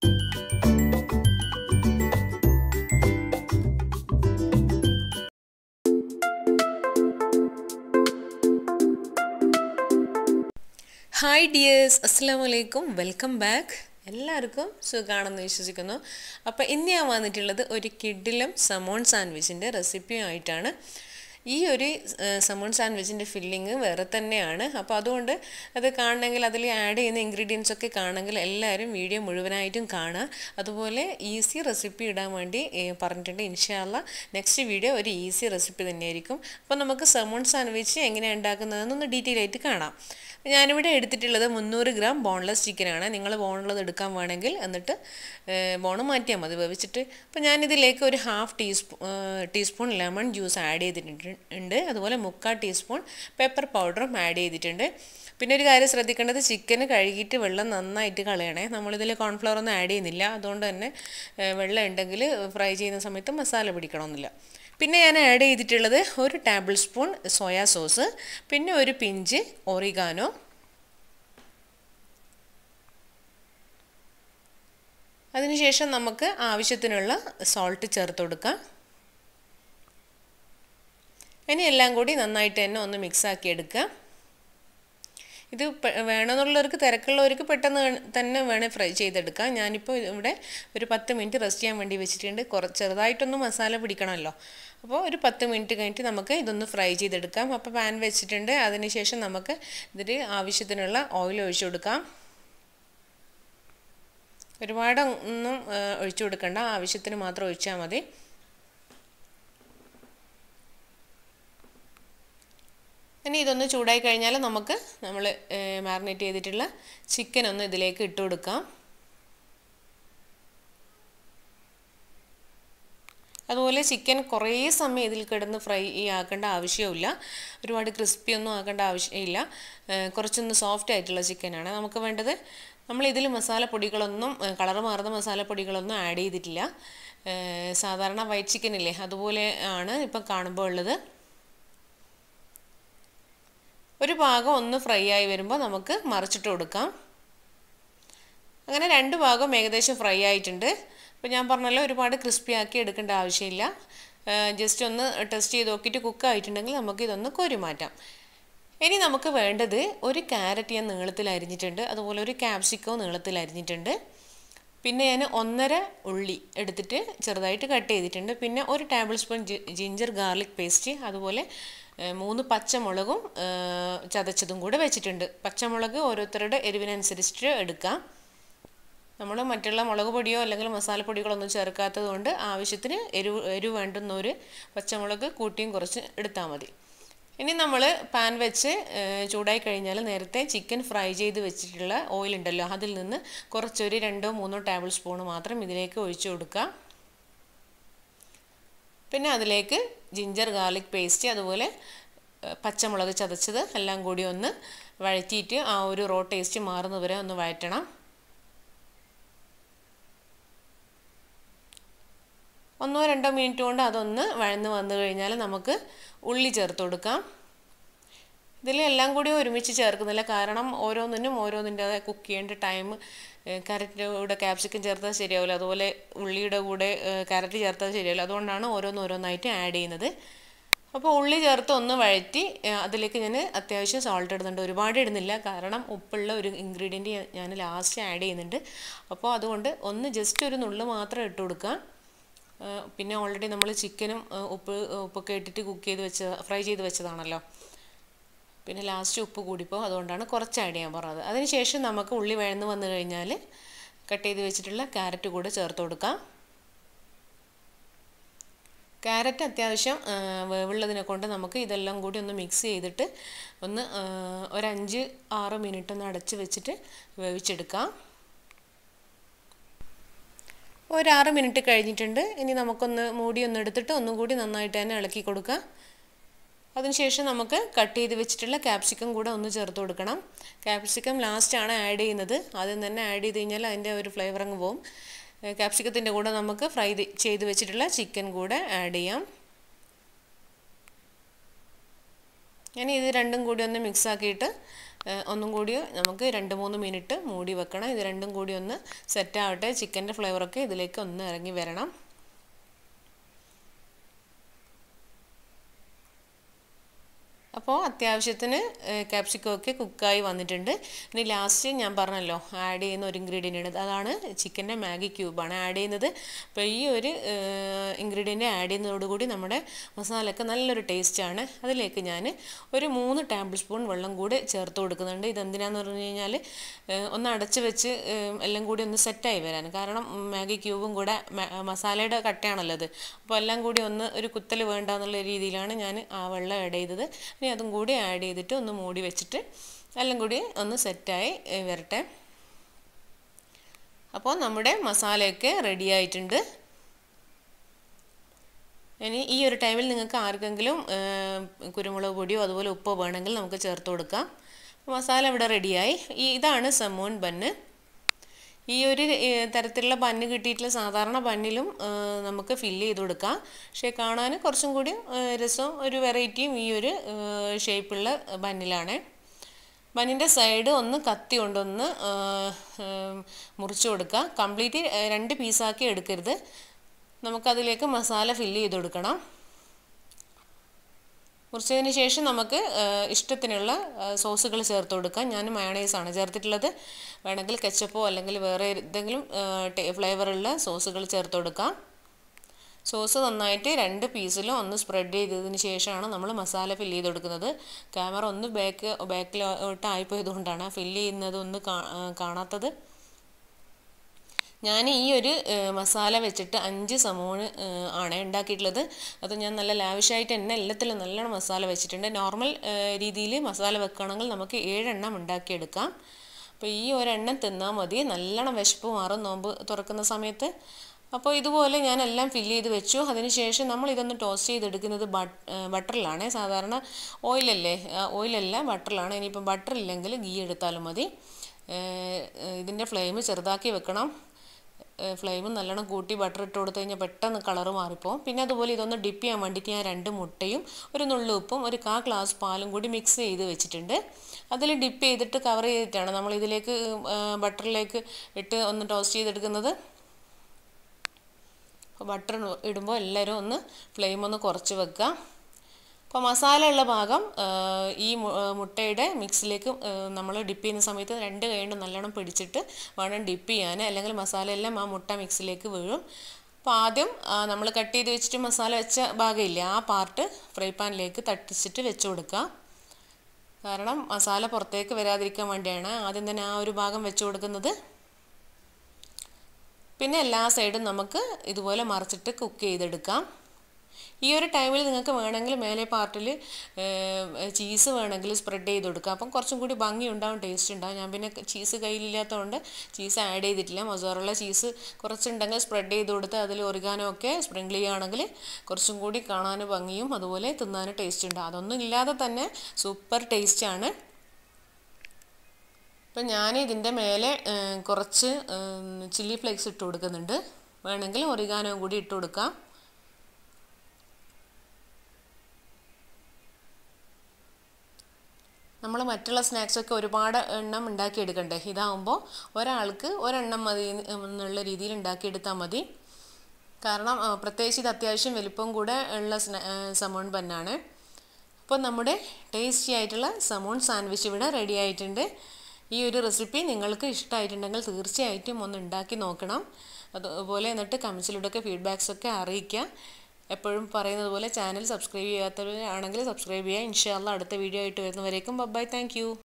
hi dears അസ്സാം വലൈക്കും welcome back എല്ലാവർക്കും സുഖമാണെന്ന് വിശ്വസിക്കുന്നു അപ്പോൾ ഇന്ന് ഞാൻ വന്നിട്ടുള്ളത് ഒരു കിഡിലും സമോൺ സാൻഡ്വിച്ചിൻ്റെ റെസിപ്പിയുമായിട്ടാണ് ഈ ഒരു സമോൺ സാൻഡ്വിച്ചിൻ്റെ ഫില്ലിങ് വേറെ തന്നെയാണ് അപ്പോൾ അതുകൊണ്ട് അത് കാണണമെങ്കിൽ അതിൽ ആഡ് ചെയ്യുന്ന ഇൻഗ്രീഡിയൻസ് ഒക്കെ കാണണമെങ്കിൽ എല്ലാവരും വീഡിയോ മുഴുവനായിട്ടും കാണുക അതുപോലെ ഈസി റെസിപ്പി ഇടാൻ വേണ്ടി പറഞ്ഞിട്ടുണ്ട് ഇൻഷാല്ല നെക്സ്റ്റ് വീഡിയോ ഒരു ഈസി റെസിപ്പി തന്നെയായിരിക്കും അപ്പോൾ നമുക്ക് സമോൺ സാൻഡ്വിച്ച് എങ്ങനെയാണ് ഉണ്ടാക്കുന്നതെന്നൊന്ന് ഡീറ്റെയിൽ ആയിട്ട് കാണാം ഞാനിവിടെ എടുത്തിട്ടുള്ളത് മുന്നൂറ് ഗ്രാം ബോൺലെസ് ചിക്കനാണ് നിങ്ങൾ ബോണുള്ളത് എടുക്കാൻ വേണമെങ്കിൽ എന്നിട്ട് ബോണ് മാറ്റിയാൽ മതി വേവിച്ചിട്ട് അപ്പോൾ ഞാനിതിലേക്ക് ഒരു half teaspoon teaspoon lemon juice add ചെയ്തിട്ടുണ്ട് അതുപോലെ മുക്കാൽ ടീസ്പൂൺ പെപ്പർ പൗഡറും ആഡ് ചെയ്തിട്ടുണ്ട് പിന്നെ ഒരു കാര്യം ശ്രദ്ധിക്കേണ്ടത് ചിക്കന് കഴുകിയിട്ട് വെള്ളം നന്നായിട്ട് കളയണേ നമ്മളിതിൽ കോൺഫ്ലവർ ഒന്നും ആഡ് ചെയ്യുന്നില്ല അതുകൊണ്ട് തന്നെ വെള്ളം ഉണ്ടെങ്കിൽ ഫ്രൈ ചെയ്യുന്ന സമയത്ത് മസാല പിടിക്കണമെന്നില്ല പിന്നെ ഞാൻ ആഡ് ചെയ്തിട്ടുള്ളത് ഒരു ടേബിൾ സ്പൂൺ സോയാ സോസ് പിന്നെ ഒരു പിഞ്ച് ഒറിഗാനോ അതിനുശേഷം നമുക്ക് ആവശ്യത്തിനുള്ള സോൾട്ട് ചേർത്ത് കൊടുക്കാം ഇനി എല്ലാം കൂടി നന്നായിട്ട് തന്നെ ഒന്ന് മിക്സാക്കി എടുക്കുക ഇത് വേണമെന്നുള്ളവർക്ക് തിരക്കുള്ളവർക്ക് പെട്ടെന്ന് തന്നെ വേണേൽ ഫ്രൈ ചെയ്തെടുക്കാം ഞാനിപ്പോൾ ഇവിടെ ഒരു പത്ത് മിനിറ്റ് റെസ്റ്റ് ചെയ്യാൻ വേണ്ടി വെച്ചിട്ടുണ്ട് കുറച്ച് ചെറുതായിട്ടൊന്ന് മസാല പിടിക്കണമല്ലോ അപ്പോൾ ഒരു പത്ത് മിനിറ്റ് കഴിഞ്ഞിട്ട് നമുക്ക് ഇതൊന്ന് ഫ്രൈ ചെയ്തെടുക്കാം അപ്പോൾ പാൻ വെച്ചിട്ടുണ്ട് അതിനുശേഷം നമുക്ക് ഇതിൽ ആവശ്യത്തിനുള്ള ഓയിൽ ഒഴിച്ചു കൊടുക്കാം ഒരുപാട് ഒന്നും ഒഴിച്ചു കൊടുക്കണ്ട ആവശ്യത്തിന് മാത്രം ഒഴിച്ചാൽ മതി ഇനി ഇതൊന്ന് ചൂടായി കഴിഞ്ഞാൽ നമുക്ക് നമ്മൾ മാറിനേറ്റ് ചെയ്തിട്ടുള്ള ചിക്കൻ ഒന്ന് ഇതിലേക്ക് ഇട്ട് കൊടുക്കാം അതുപോലെ ചിക്കൻ കുറേ സമയം ഇതിൽ കിടന്ന് ഫ്രൈ ആക്കേണ്ട ആവശ്യമില്ല ഒരുപാട് ക്രിസ്പി ഒന്നും ആക്കേണ്ട ആവശ്യമില്ല കുറച്ചൊന്ന് സോഫ്റ്റ് ആയിട്ടുള്ള ചിക്കനാണ് നമുക്ക് വേണ്ടത് നമ്മൾ ഇതിൽ മസാലപ്പൊടികളൊന്നും കളർ മാറുന്ന മസാലപ്പൊടികളൊന്നും ആഡ് ചെയ്തിട്ടില്ല സാധാരണ വൈറ്റ് ചിക്കൻ ഇല്ലേ അതുപോലെ ആണ് ഇപ്പം കാണുമ്പോൾ ഉള്ളത് ഒരു ഭാഗം ഒന്ന് ഫ്രൈ ആയി വരുമ്പോൾ നമുക്ക് മറിച്ചിട്ട് കൊടുക്കാം അങ്ങനെ രണ്ട് ഭാഗം ഏകദേശം ഫ്രൈ ആയിട്ടുണ്ട് അപ്പോൾ ഞാൻ പറഞ്ഞല്ലോ ഒരുപാട് ക്രിസ്പി ആക്കി എടുക്കേണ്ട ആവശ്യമില്ല ജസ്റ്റ് ഒന്ന് ടെസ്റ്റ് ചെയ്ത് നോക്കിയിട്ട് കുക്ക് ആയിട്ടുണ്ടെങ്കിൽ നമുക്ക് ഇതൊന്ന് കോരി മാറ്റാം ഇനി നമുക്ക് വേണ്ടത് ഒരു ക്യാരറ്റ് ഞാൻ നീളത്തിൽ അരിഞ്ഞിട്ടുണ്ട് അതുപോലെ ഒരു ക്യാപ്സിക്കോ നീളത്തിൽ അരിഞ്ഞിട്ടുണ്ട് പിന്നെ ഞാൻ ഒന്നര ഉള്ളി എടുത്തിട്ട് ചെറുതായിട്ട് കട്ട് ചെയ്തിട്ടുണ്ട് പിന്നെ ഒരു table spoon ginger garlic paste അതുപോലെ മൂന്ന് പച്ചമുളകും ചതച്ചതും കൂടെ വെച്ചിട്ടുണ്ട് പച്ചമുളക് ഓരോരുത്തരുടെ എരിവിനനുസരിച്ചിട്ട് എടുക്കാം നമ്മൾ മറ്റുള്ള മുളക് പൊടിയോ അല്ലെങ്കിൽ മസാലപ്പൊടികളോ ഒന്നും ചേർക്കാത്തത് കൊണ്ട് ആവശ്യത്തിന് എരിവ് എരിവ് വേണ്ടുന്നൊരു പച്ചമുളക് കൂട്ടിയും കുറച്ച് എടുത്താൽ മതി ഇനി നമ്മൾ പാൻ വെച്ച് ചൂടായി കഴിഞ്ഞാൽ നേരത്തെ ചിക്കൻ ഫ്രൈ ചെയ്ത് വെച്ചിട്ടുള്ള ഓയിൽ ഉണ്ടല്ലോ അതിൽ നിന്ന് കുറച്ചൊരു രണ്ടോ മൂന്നോ ടേബിൾ സ്പൂൺ മാത്രം ഇതിലേക്ക് ഒഴിച്ചു കൊടുക്കുക പിന്നെ അതിലേക്ക് ജിഞ്ചർ ഗാർലിക് പേസ്റ്റ് അതുപോലെ പച്ചമുളക് ചതച്ചത് എല്ലാം കൂടി ഒന്ന് വഴറ്റിയിട്ട് ആ ഒരു റോ ടേസ്റ്റ് മാറുന്നവരെ ഒന്ന് വഴറ്റണം ഒന്നോ രണ്ടോ മിനിറ്റ് കൊണ്ട് അതൊന്ന് വഴന്ന് വന്നു കഴിഞ്ഞാൽ നമുക്ക് ഉള്ളി ചേർത്ത് കൊടുക്കാം ഇതിൽ എല്ലാം കൂടി ഒരുമിച്ച് ചേർക്കുന്നില്ല കാരണം ഓരോന്നിനും ഓരോന്നിൻ്റെ കുക്ക് ചെയ്യേണ്ട ടൈം ക്യാരറ്റിൻ്റെ കൂടെ ക്യാപ്സിക്കം ചേർത്താൽ ശരിയാവില്ല അതുപോലെ ഉള്ളിയുടെ കൂടെ ക്യാരറ്റ് ചേർത്താൽ ശരിയാവില്ല അതുകൊണ്ടാണ് ഓരോന്നോരോന്നായിട്ട് ആഡ് ചെയ്യുന്നത് അപ്പോൾ ഉള്ളി ചേർത്ത് ഒന്ന് വഴറ്റി അതിലേക്ക് ഞാൻ അത്യാവശ്യം സോൾട്ട് ഇടുന്നുണ്ട് ഒരുപാട് ഇടുന്നില്ല കാരണം ഉപ്പുള്ള ഒരു ഇൻഗ്രീഡിയൻറ്റ് ഞാൻ ലാസ്റ്റ് ആഡ് ചെയ്യുന്നുണ്ട് അപ്പോൾ അതുകൊണ്ട് ഒന്ന് ജസ്റ്റ് ഒരു നുള്ളു മാത്രം ഇട്ട് കൊടുക്കുക പിന്നെ ഓൾറെഡി നമ്മൾ ചിക്കനും ഉപ്പ് ഉപ്പൊക്കെ ഇട്ടിട്ട് കുക്ക് ചെയ്ത് വെച്ച ഫ്രൈ ചെയ്ത് വെച്ചതാണല്ലോ പിന്നെ ലാസ്റ്റ് ഉപ്പ് കൂടിപ്പോൾ അതുകൊണ്ടാണ് കുറച്ച് ആഡ് ചെയ്യാൻ പറഞ്ഞത് അതിനുശേഷം നമുക്ക് ഉള്ളി വഴന്ന് വന്നു കഴിഞ്ഞാൽ കട്ട് ചെയ്ത് വെച്ചിട്ടുള്ള ക്യാരറ്റ് കൂടെ ചേർത്ത് കൊടുക്കാം ക്യാരറ്റ് അത്യാവശ്യം വേവുള്ളതിനെ കൊണ്ട് നമുക്ക് ഇതെല്ലാം കൂടി ഒന്ന് മിക്സ് ചെയ്തിട്ട് ഒന്ന് ഒരു അഞ്ച് ആറ് മിനിറ്റ് ഒന്ന് അടച്ച് വെച്ചിട്ട് വേവിച്ചെടുക്കാം ഒരു ആറ് മിനിറ്റ് കഴിഞ്ഞിട്ടുണ്ട് ഇനി നമുക്കൊന്ന് മൂടി ഒന്ന് എടുത്തിട്ട് ഒന്നും കൂടി നന്നായിട്ട് തന്നെ ഇളക്കി കൊടുക്കുക അതിനുശേഷം നമുക്ക് കട്ട് ചെയ്ത് വെച്ചിട്ടുള്ള ക്യാപ്സിക്കം കൂടെ ഒന്ന് ചേർത്ത് കൊടുക്കണം ക്യാപ്സിക്കം ലാസ്റ്റാണ് ആഡ് ചെയ്യുന്നത് ആദ്യം തന്നെ ആഡ് ചെയ്ത് കഴിഞ്ഞാൽ അതിൻ്റെ ഒരു ഫ്ലേവർ അങ്ങ് പോകും ക്യാപ്സിക്കത്തിൻ്റെ കൂടെ നമുക്ക് ഫ്രൈ ചെയ്ത് വെച്ചിട്ടുള്ള ചിക്കൻ കൂടെ ആഡ് ചെയ്യാം ഇനി ഇത് രണ്ടും കൂടി ഒന്ന് മിക്സ് ആക്കിയിട്ട് ഏഹ് ഒന്നും കൂടി നമുക്ക് രണ്ട് മൂന്ന് മിനിറ്റ് മൂടി വെക്കണം ഇത് രണ്ടും കൂടി ഒന്ന് സെറ്റ് ആവട്ടെ ചിക്കൻ്റെ ഫ്ലേവറൊക്കെ ഇതിലേക്ക് ഒന്ന് ഇറങ്ങി വരണം അപ്പോൾ അത്യാവശ്യത്തിന് ക്യാപ്സിക്കം ഒക്കെ കുക്കായി വന്നിട്ടുണ്ട് ഇനി ലാസ്റ്റ് ഞാൻ പറഞ്ഞല്ലോ ആഡ് ചെയ്യുന്ന ഒരു ഇൻഗ്രീഡിയൻ്റ് ഉണ്ട് അതാണ് ചിക്കൻ്റെ മാഗി ക്യൂബാണ് ആഡ് ചെയ്യുന്നത് അപ്പോൾ ഈ ഒരു ഇൻഗ്രീഡിയൻ്റ് ആഡ് ചെയ്യുന്നതോടുകൂടി നമ്മുടെ മസാലയൊക്കെ നല്ലൊരു ടേസ്റ്റാണ് അതിലേക്ക് ഞാൻ ഒരു മൂന്ന് ടേബിൾ സ്പൂൺ വെള്ളം കൂടി ചേർത്ത് കൊടുക്കുന്നുണ്ട് ഇതെന്തിനാന്ന് പറഞ്ഞു കഴിഞ്ഞാൽ ഒന്ന് അടച്ച് വെച്ച് ഏഹ് എല്ലാം കൂടി ഒന്ന് സെറ്റായി വരാൻ കാരണം മാഗി ക്യൂബും കൂടെ മ- മസാലയുടെ കട്ടയാണല്ലോ അത് അപ്പോൾ എല്ലാം കൂടി ഒന്ന് ഒരു കുത്തൽ വേണ്ട എന്നുള്ള രീതിയിലാണ് ഞാൻ ആ വെള്ളം ആഡ് ചെയ്തത് ഇനി അതും കൂടി ആഡ് ചെയ്തിട്ട് ഒന്ന് മൂടി വെച്ചിട്ട് എല്ലാം കൂടി ഒന്ന് സെറ്റായി ഏഹ് വരട്ടെ അപ്പോൾ നമ്മുടെ മസാലയൊക്കെ റെഡി ആയിട്ടുണ്ട് ഇനി ഈ ഒരു ടൈമിൽ നിങ്ങൾക്ക് ആർക്കെങ്കിലും ഏഹ്, കുരുമുളക് പൊടിയോ അതുപോലെ ഉപ്പോ വേണമെങ്കിൽ നമുക്ക് ചേർത്ത് കൊടുക്കാം മസാല ഇവിടെ റെഡിയായി ഈ ഇതാണ് സമൂൻ ബന്ന് ഈ ഒരു ഏഹ്, തരത്തിലുള്ള ബന്ന് കിട്ടിയിട്ടുള്ള സാധാരണ ബന്നിലും ഏഹ്, നമുക്ക് ഫില്ല് ചെയ്ത് കൊടുക്കാം പക്ഷേ കാണാൻ കുറച്ചും കൂടി ഏഹ്, രസവും ഒരു വെറൈറ്റിയും ഈ ഒരു ഷേപ്പുള്ള ബന്നിലാണ് ബന്നിൻ്റെ സൈഡ് ഒന്ന് കത്തി കൊണ്ടൊന്ന് ഏഹ്, ഏഹ്, മുറിച്ച് കൊടുക്കുക കംപ്ലീറ്റ് രണ്ട് പീസാക്കി എടുക്കരുത് നമുക്കതിലേക്ക് മസാല ഫില്ല് ചെയ്ത് കൊടുക്കണം മുറിച്ചതിന് ശേഷം നമുക്ക് ഏഹ്, ഇഷ്ടത്തിനുള്ള സോസുകൾ ചേർത്ത് കൊടുക്കാം ഞാൻ മയണൈസാണ് ചേർത്തിട്ടുള്ളത് വേണമെങ്കിൽ കെച്ചപ്പോ അല്ലെങ്കിൽ വേറെ എന്തെങ്കിലും ഫ്ലേവറുള്ള സോസുകൾ ചേർത്ത് കൊടുക്കാം സോസ് നന്നായിട്ട് രണ്ട് പീസിലും ഒന്ന് സ്പ്രെഡ് ചെയ്തതിന് ശേഷമാണ് നമ്മൾ മസാല ഫില്ല് ചെയ്ത് കൊടുക്കുന്നത് ക്യാമറ ഒന്ന് ബാക്ക് ബാക്കിലോട്ട് ആയിപ്പോയതുകൊണ്ടാണ് ഫില്ല് ചെയ്യുന്നത് ഒന്ന് കാ- ആ, കാണാത്തത് ഞാൻ ഈ ഒരു ഏഹ്, മസാല വെച്ചിട്ട് അഞ്ച് സമൂണ് ഏഹ്, ആണ് ഉണ്ടാക്കിയിട്ടുള്ളത് അത് ഞാൻ നല്ല ലാവിഷായിട്ട് തന്നെ എല്ലാത്തിലും നല്ലോണം മസാല വെച്ചിട്ടുണ്ട് നോർമൽ രീതിയിൽ മസാല വെക്കുകയാണെങ്കിൽ നമുക്ക് ഏഴെണ്ണം ഉണ്ടാക്കിയെടുക്കാം അപ്പോൾ ഈ ഒരെണ്ണം തിന്നാൽ മതി നല്ലോണം വിശപ്പ് മാറും നോമ്പ് തുറക്കുന്ന സമയത്ത് അപ്പോൾ ഇതുപോലെ ഞാൻ എല്ലാം ഫില്ല് ചെയ്ത് വെച്ചു അതിനുശേഷം നമ്മൾ ഇതൊന്ന് ടോസ്റ്റ് ചെയ്തെടുക്കുന്നത് ബട്ട് ബട്ടറിലാണ് സാധാരണ ഓയിലല്ലേ ഓയിലല്ല ബട്ടറിലാണ് ഇനിയിപ്പം ബട്ടർ ഇല്ലെങ്കിൽ ഗീ എടുത്താലും മതി ഇതിൻ്റെ ഫ്ലെയിം ചെറുതാക്കി വെക്കണം ഫ്ലെയിം നല്ലോണം കൂട്ടി ബട്ടർ ഇട്ട് കൊടുത്തു കഴിഞ്ഞാൽ പെട്ടെന്ന് കളറ് മാറിപ്പോവും പിന്നെ അതുപോലെ ഇതൊന്ന് ഡിപ്പ് ചെയ്യാൻ വേണ്ടിയിട്ട് ഞാൻ രണ്ട് മുട്ടയും ഒരു നുള്ളു ഉപ്പും ഒരു കാ ഗ്ലാസ് പാലും കൂടി മിക്സ് ചെയ്ത് വെച്ചിട്ടുണ്ട് അതിൽ ഡിപ്പ് ചെയ്തിട്ട് കവർ ചെയ്തിട്ടാണ് നമ്മൾ ഇതിലേക്ക് ബട്ടറിലേക്ക് ഇട്ട് ഒന്ന് ടോസ്റ്റ് ചെയ്തെടുക്കുന്നത് അപ്പോൾ ബട്ടർ ഇടുമ്പോൾ എല്ലാവരും ഒന്ന് ഫ്ലെയിം ഒന്ന് കുറച്ച് വെക്കുക അപ്പോൾ മസാല ഉള്ള ഭാഗം ആ, ഈ മു- ആ, മുട്ടയുടെ മിക്സിലേക്ക് നമ്മൾ ഡിപ്പ് ചെയ്യുന്ന സമയത്ത് രണ്ട് കൈ കൊണ്ട് നല്ലോണം പിടിച്ചിട്ട് വേണം ഡിപ്പ് ചെയ്യാൻ അല്ലെങ്കിൽ മസാല എല്ലാം ആ മുട്ട മിക്സിലേക്ക് വീഴും അപ്പോൾ ആദ്യം നമ്മൾ കട്ട് ചെയ്ത് വെച്ചിട്ട് മസാല വെച്ച ഭാഗമില്ലേ ആ പാർട്ട് ഫ്രൈ പാനിലേക്ക് തട്ടിച്ചിട്ട് വെച്ച് കൊടുക്കുക കാരണം മസാല പുറത്തേക്ക് വരാതിരിക്കാൻ വേണ്ടിയാണ് ആദ്യം തന്നെ ആ ഒരു ഭാഗം വെച്ച് കൊടുക്കുന്നത് പിന്നെ എല്ലാ സൈഡും നമുക്ക് ഇതുപോലെ മറിച്ചിട്ട് കുക്ക് ചെയ്തെടുക്കാം ഈ ഒരു ടൈമിൽ നിങ്ങൾക്ക് വേണമെങ്കിൽ മേലെ പാർട്ടിൽ ചീസ് വേണമെങ്കിൽ സ്പ്രെഡ് ചെയ്ത് കൊടുക്കാം അപ്പം കുറച്ചും കൂടി ഭംഗി ഉണ്ടാവും ടേസ്റ്റ് ഉണ്ടാവും ഞാൻ പിന്നെ ചീസ് കയ്യിലില്ലാത്തതുകൊണ്ട് ചീസ് ആഡ് ചെയ്തിട്ടില്ല മൊസോറുള്ള ചീസ് കുറച്ചുണ്ടെങ്കിൽ സ്പ്രെഡ് ചെയ്ത് കൊടുത്ത് അതിൽ ഒറിഗാനോ ഒക്കെ സ്പ്രിങ്കിൾ ചെയ്യുകയാണെങ്കിൽ കുറച്ചും കൂടി കാണാൻ ഭംഗിയും അതുപോലെ തിന്നാൻ ടേസ്റ്റ് ഉണ്ടാവും അതൊന്നും ഇല്ലാതെ തന്നെ സൂപ്പർ ടേസ്റ്റാണ് അപ്പം ഞാൻ ഇതിൻ്റെ മേലെ ഏഹ്, കുറച്ച് ചില്ലി ഫ്ലേക്സ് ഇട്ട് കൊടുക്കുന്നുണ്ട് വേണമെങ്കിൽ ഒറിഗാനോ കൂടി ഇട്ട് കൊടുക്കാം നമ്മൾ മറ്റുള്ള സ്നാക്സൊക്കെ ഒരുപാട് എണ്ണം ഉണ്ടാക്കിയെടുക്കണ്ടേ ഇതാകുമ്പോൾ ഒരാൾക്ക് ഒരെണ്ണം മതി എന്നുള്ള രീതിയിൽ ഉണ്ടാക്കിയെടുത്താൽ മതി കാരണം ആ, പ്രത്യേകിച്ച് ഇത് അത്യാവശ്യം വലിപ്പം കൂടെ ഉള്ള സ്നാ സമോൺ ബന്നാണ് അപ്പോൾ നമ്മുടെ ടേസ്റ്റി ആയിട്ടുള്ള സമോൺ സാൻഡ്വിച്ച് ഇവിടെ റെഡി ആയിട്ടുണ്ട് ഈ ഒരു റെസിപ്പി നിങ്ങൾക്ക് ഇഷ്ടമായിട്ടുണ്ടെങ്കിൽ തീർച്ചയായിട്ടും ഒന്ന് ഉണ്ടാക്കി നോക്കണം അതുപോലെ എന്നിട്ട് കമൻസിലൂടെയൊക്കെ ഫീഡ്ബാക്സ് ഒക്കെ അറിയിക്കുക എപ്പോഴും പറയുന്നത് പോലെ ചാനൽ സബ്സ്ക്രൈബ് ചെയ്യാത്തവരാണെങ്കിൽ സബ്സ്ക്രൈബ് ചെയ്യുക ഇൻഷാല്ല അടുത്ത വീഡിയോ ആയിട്ട് വരുന്നവരേക്കും ബൈ താങ്ക് യു